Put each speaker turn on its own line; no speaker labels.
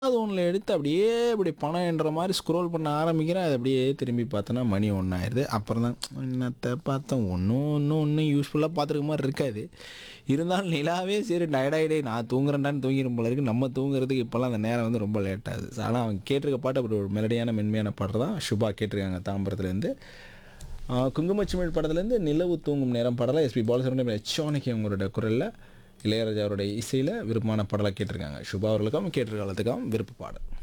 அது ஒன்றில் எடுத்து அப்படியே இப்படி பணம் என்ற மாதிரி ஸ்க்ரோல் பண்ண ஆரம்பிக்கிறேன் அது அப்படியே திரும்பி பார்த்தோன்னா மணி ஒன்றாயிருது அப்புறம் தான் என்னத்தை பார்த்தோம் ஒன்றும் ஒன்றும் ஒன்றும் யூஸ்ஃபுல்லாக பார்த்துருக்க மாதிரி இருக்காது இருந்தாலும் நிலாவே சரி டயர்டாயிடே நான் தூங்குறேன்டான்னு தூங்கிடும் போல இருக்கு நம்ம தூங்குறதுக்கு இப்போல்லாம் அந்த நேரம் வந்து ரொம்ப லேட் ஆகுது ஆனால் அவங்க கேட்டிருக்க பாட்டு அப்படி ஒரு மெலடியான மென்மையான பாட்டு தான் சுபா கேட்டிருக்காங்க தாம்பரத்துலேருந்து குங்குமச்சிமிழ் படத்துலேருந்து நிலவு தூங்கும் நேரம் பாடலாம் எஸ்பி பாலசுப்ரமணியம் எச்சோனிக்கு அவங்களோட குரலில் இளையராஜா அவருடைய இசையில் விருப்பமான பாடலாக கேட்டிருக்காங்க சுபா அவர்களுக்கும் கேட்டிருக்காலத்துக்கும் விருப்ப பாடல்